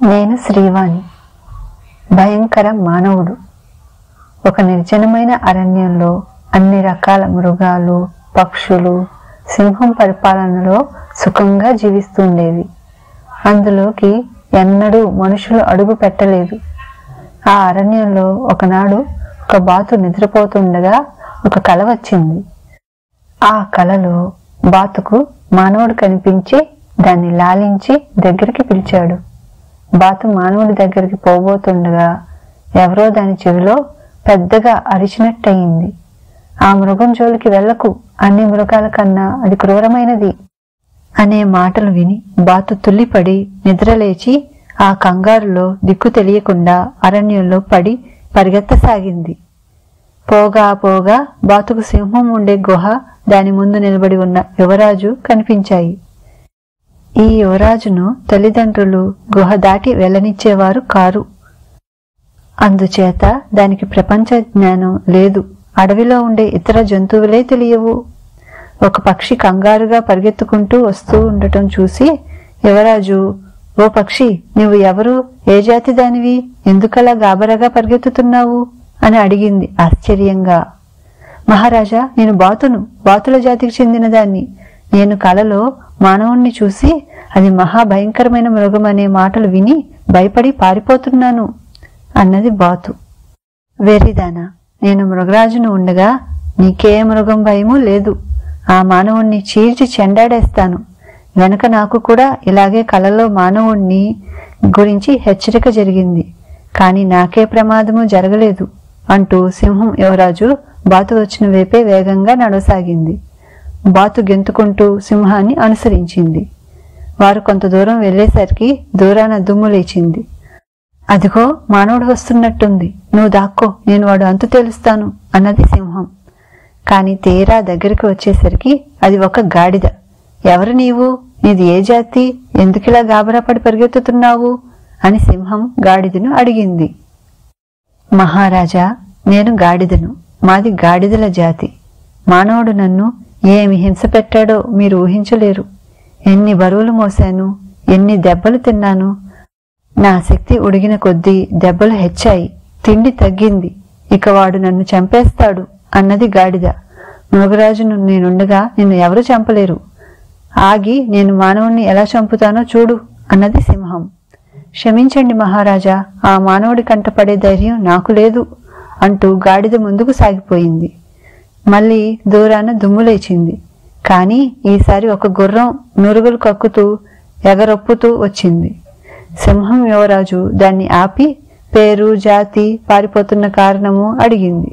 నేను శ్రీవాణి భయంకర మానవుడు ఒక నిర్జనమైన అరణ్యంలో అన్ని రకాల మృగాలు పక్షులు సింహం పరిపాలనలో సుఖంగా జీవిస్తుండేవి అందులోకి ఎన్నడూ మనుషులు అడుగు పెట్టలేదు ఆ అరణ్యంలో ఒకనాడు ఒక బాతు నిద్రపోతుండగా ఒక కల వచ్చింది ఆ కలలో బాతుకు మానవుడు కనిపించి దాన్ని లాలించి దగ్గరికి పిలిచాడు బాతు మానవుడి దగ్గరికి పోబోతుండగా ఎవరో దాని చెవిలో పెద్దగా అరిచినట్టయింది ఆ మృగం జోలికి వెళ్ళకు అన్ని మృగాల కన్నా అది క్రూరమైనది అనే మాటలు విని బాతు తుల్లిపడి నిద్రలేచి ఆ కంగారులో దిక్కు తెలియకుండా అరణ్యంలో పడి పరిగెత్తసాగింది పోగా పోగా బాతుకు సింహం ఉండే గుహ దాని ముందు నిలబడి ఉన్న యువరాజు కనిపించాయి ఈ యువరాజును తల్లిదండ్రులు గుహ దాటి వెళ్ళనిచ్చేవారు కారు అందుచేత దానికి ప్రపంచ జ్ఞానం లేదు అడవిలో ఉండే ఇతర జంతువులే తెలియవు ఒక పక్షి కంగారుగా పరిగెత్తుకుంటూ వస్తూ ఉండటం చూసి యువరాజు ఓ పక్షి నువ్వు ఎవరు ఏ జాతి దానివి ఎందుకలా గాబరగా పరిగెత్తుతున్నావు అని అడిగింది ఆశ్చర్యంగా మహారాజా నేను బాతును బాతుల జాతికి చెందిన దాన్ని నేను కలలో మానవుణ్ణి చూసి అది మహాభయంకరమైన మృగం అనే మాటలు విని భయపడి పారిపోతున్నాను అన్నది బాతు వెర్రిదానా నేను మృగరాజును ఉండగా నీకే మృగం భయము లేదు ఆ మానవుణ్ణి చీల్చి చెండాడేస్తాను వెనక నాకు కూడా ఇలాగే కలలో మానవుణ్ణి గురించి హెచ్చరిక జరిగింది కాని నాకే ప్రమాదము జరగలేదు అంటూ సింహం యువరాజు బాతు వచ్చిన వైపే వేగంగా నడవసాగింది బాతు గెంతుకుంటూ సింహాన్ని అనుసరించింది వారు కొంత దూరం వెళ్ళేసరికి దూరాన దుమ్ము లేచింది అదిగో మానవుడు వస్తున్నట్టుంది నువ్వు దాక్కో నేను వాడు అంతు తెలుస్తాను అన్నది సింహం కాని తీరా దగ్గరికి వచ్చేసరికి అది ఒక గాడిద ఎవరు నీవు నీది ఏ జాతి ఎందుకిలా గాబరాపడి పరిగెత్తుతున్నావు అని సింహం గాడిదను అడిగింది మహారాజా నేను గాడిదను మాది గాడిదల జాతి మానవుడు నన్ను ఏమి హింస పెట్టాడో మీరు ఊహించలేరు ఎన్ని బరువులు మోశాను ఎన్ని దెబ్బలు తిన్నాను నా శక్తి ఉడిగిన కొద్దీ దెబ్బలు హెచ్చాయి తిండి తగ్గింది ఇక వాడు నన్ను చంపేస్తాడు అన్నది గాడిద మృగరాజును నేనుండగా నిన్ను ఎవరు చంపలేరు ఆగి నేను మానవుణ్ణి ఎలా చంపుతానో చూడు అన్నది సింహం క్షమించండి మహారాజా ఆ మానవుడి కంటపడే ధైర్యం నాకు లేదు అంటూ గాడిద ముందుకు సాగిపోయింది మళ్ళీ దూరాన దుమ్ము లేచింది కానీ ఈసారి ఒక గుర్రం నురుగులు కక్కుతూ ఎగరొప్పుతూ వచ్చింది సింహం యువరాజు దాన్ని ఆపి పేరు జాతి పారిపోతున్న కారణము అడిగింది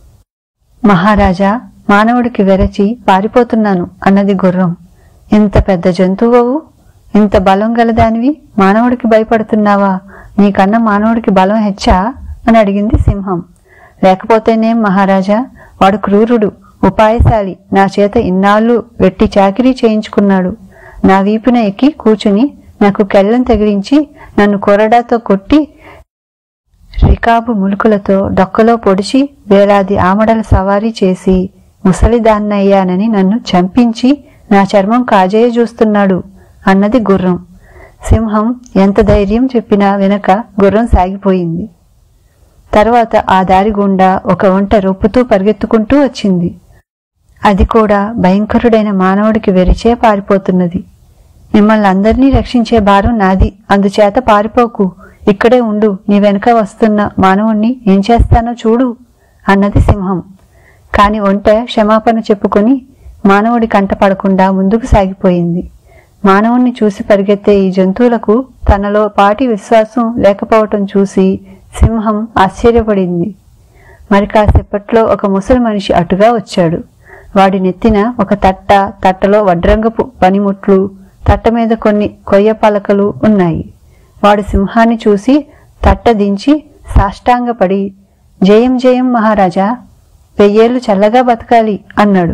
మహారాజా మానవుడికి వెరచి పారిపోతున్నాను అన్నది గుర్రం ఇంత పెద్ద జంతువవు ఇంత బలం గలదానివి మానవుడికి భయపడుతున్నావా నీకన్నా మానవుడికి బలం హెచ్చా అని అడిగింది సింహం లేకపోతేనేం మహారాజా వాడు క్రూరుడు ఉపాయశాలి నా చేత ఇన్నాళ్ళు వెట్టి చాకిరీ చేయించుకున్నాడు నా వీపున ఎక్కి కూచుని నాకు కెళ్ళం తగిలించి నన్ను కొరడాతో కొట్టి రికాబు ములుకులతో డొక్కలో పొడిచి వేలాది ఆమడల సవారీ చేసి ముసలిదాన్నయ్యానని నన్ను చంపించి నా చర్మం కాజేయ చూస్తున్నాడు అన్నది గుర్రం సింహం ఎంత ధైర్యం చెప్పినా వెనక గుర్రం సాగిపోయింది తర్వాత ఆ దారి గుండా ఒక వంట రొప్పుతూ పరిగెత్తుకుంటూ వచ్చింది అది కూడా భయంకరుడైన మానవుడికి వెరిచే పారిపోతున్నది మిమ్మల్ని అందరినీ రక్షించే భారం నాది అందుచేత పారిపోకు ఇక్కడే ఉండు నీ వెనుక వస్తున్న మానవుణ్ణి ఏం చేస్తానో చూడు అన్నది సింహం కాని ఒంట క్షమాపణ చెప్పుకొని మానవుడి కంట పడకుండా ముందుకు సాగిపోయింది మానవుణ్ణి చూసి పరిగెత్తే ఈ జంతువులకు తనలో పాటి విశ్వాసం లేకపోవటం చూసి సింహం ఆశ్చర్యపడింది మరి కాసేపట్లో ఒక ముసలి మనిషి అటుగా వచ్చాడు వాడి నెత్తిన ఒక తట్ట తట్టలో వడ్రంగపు పనిముట్లు తట్ట మీద కొన్ని కొయ్య పలకలు ఉన్నాయి వాడు సింహాన్ని చూసి తట్ట దించి సాష్టాంగపడి జయం జయం మహారాజా వెయ్యేళ్ళు చల్లగా బతకాలి అన్నాడు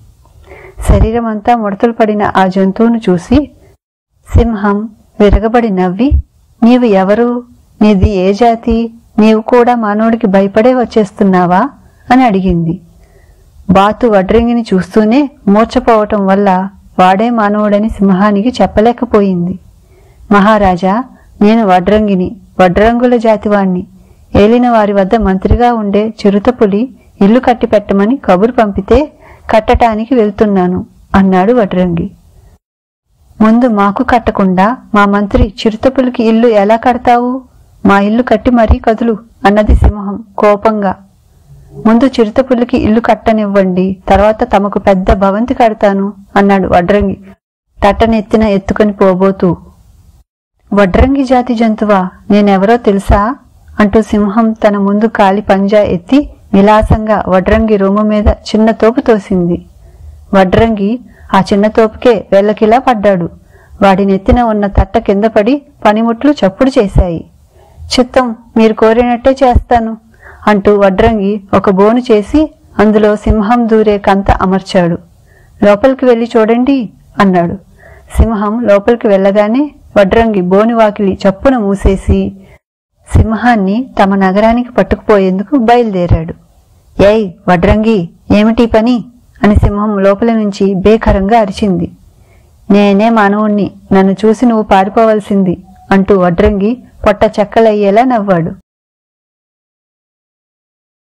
శరీరమంతా ముడతలు పడిన ఆ జంతువును చూసి సింహం విరగబడి నవ్వి నీవు ఎవరు నీది ఏ జాతి నీవు కూడా మానవుడికి భయపడే వచ్చేస్తున్నావా అని అడిగింది బాతు వడ్రంగిని చూస్తూనే మూర్చపోవటం వల్ల వాడే మానవుడని సింహానికి చెప్పలేకపోయింది మహారాజా నేను వడ్రంగిని వడ్రంగుల జాతివాణ్ణి ఏలిన వారి వద్ద మంత్రిగా ఉండే చిరుతపులి ఇల్లు కట్టి పెట్టమని కబురు పంపితే కట్టటానికి వెళ్తున్నాను అన్నాడు వడ్రంగి ముందు మాకు కట్టకుండా మా మంత్రి చిరుతపులికి ఇల్లు ఎలా కడతావు మా ఇల్లు కట్టి మరీ కదులు అన్నది సింహం కోపంగా ముందు చిరుతపులికి ఇల్లు కట్టనివ్వండి తర్వాత తమకు పెద్ద భవంతి కడతాను అన్నాడు వడ్రంగి తట్టనెత్తిన ఎత్తుకొని పోబోతూ వడ్రంగి జాతి జంతువా నేనెవరో తెలుసా అంటూ సింహం తన ముందు కాలి పంజా ఎత్తి విలాసంగా వడ్రంగి రొమ్ము మీద చిన్న తోపు తోసింది వడ్రంగి ఆ చిన్న తోపుకే వెల్లకిలా పడ్డాడు వాడి నెత్తిన ఉన్న తట్ట కింద పడి పనిముట్లు చప్పుడు చేశాయి చిత్తం మీరు కోరినట్టే చేస్తాను అంటూ వడ్రంగి ఒక బోను చేసి అందులో సింహం దూరే కంత అమర్చాడు లోపలికి వెళ్ళి చూడండి అన్నాడు సింహం లోపలికి వెళ్ళగానే వడ్రంగి బోని వాకిలి చప్పున మూసేసి సింహాన్ని తమ నగరానికి పట్టుకుపోయేందుకు బయలుదేరాడు ఏయ్ వడ్రంగి ఏమిటి పని అని సింహం లోపల నుంచి బేఖరంగా అరిచింది నేనే మానవుణ్ణి నన్ను చూసి నువ్వు పారిపోవలసింది అంటూ వడ్రంగి పొట్ట చెక్కలయ్యేలా నవ్వాడు